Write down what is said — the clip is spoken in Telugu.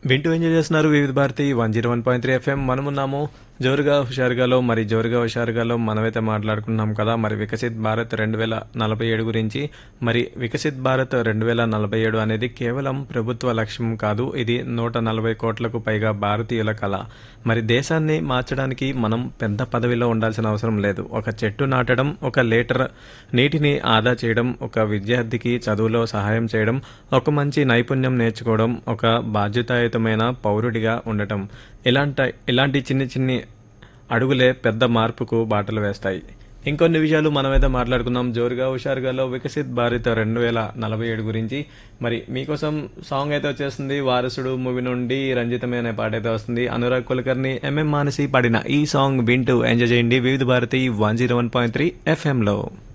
వింటూ ఎంజాయ్ చేస్తున్నారు Vividh Bharati one zero one point three FM మనమున్నాము జోరుగా హుషారుగాలో మరి జోరుగా హుషారుగాలో మనమైతే మాట్లాడుకున్నాం కదా మరి వికసిత్ భారత్ రెండు వేల నలభై ఏడు గురించి మరి వికసిత్ భారత్ రెండు వేల నలభై ఏడు అనేది కేవలం ప్రభుత్వ లక్ష్యం కాదు ఇది నూట నలభై కోట్లకు పైగా భారతీయుల కళ మరి దేశాన్ని మార్చడానికి మనం పెద్ద పదవిలో ఉండాల్సిన అవసరం లేదు ఒక చెట్టు నాటడం ఒక లీటర్ నీటిని ఆదా చేయడం ఒక విద్యార్థికి చదువులో సహాయం చేయడం ఒక మంచి నైపుణ్యం నేర్చుకోవడం ఒక బాధ్యతాయుతమైన పౌరుడిగా ఉండటం ఇలాంటి ఇలాంటి చిన్ని చిన్ని అడుగులే పెద్ద మార్పుకు బాటలు వేస్తాయి ఇంకొన్ని విషయాలు మనమైతే మాట్లాడుకుందాం జోరుగా హుషారుగాలో వికసిత్ భారత్ రెండు వేల నలభై ఏడు గురించి మరి మీకోసం సాంగ్ అయితే వచ్చేస్తుంది వారసుడు మూవీ నుండి రంజితమే అనే పాట అయితే వస్తుంది అనురాగ్ కులకర్ని ఎంఎం మానసి పాడిన ఈ సాంగ్ వింటూ ఎంజాయ్ చేయండి Vividh Bharati one zero one point three ఎఫ్ఎంలో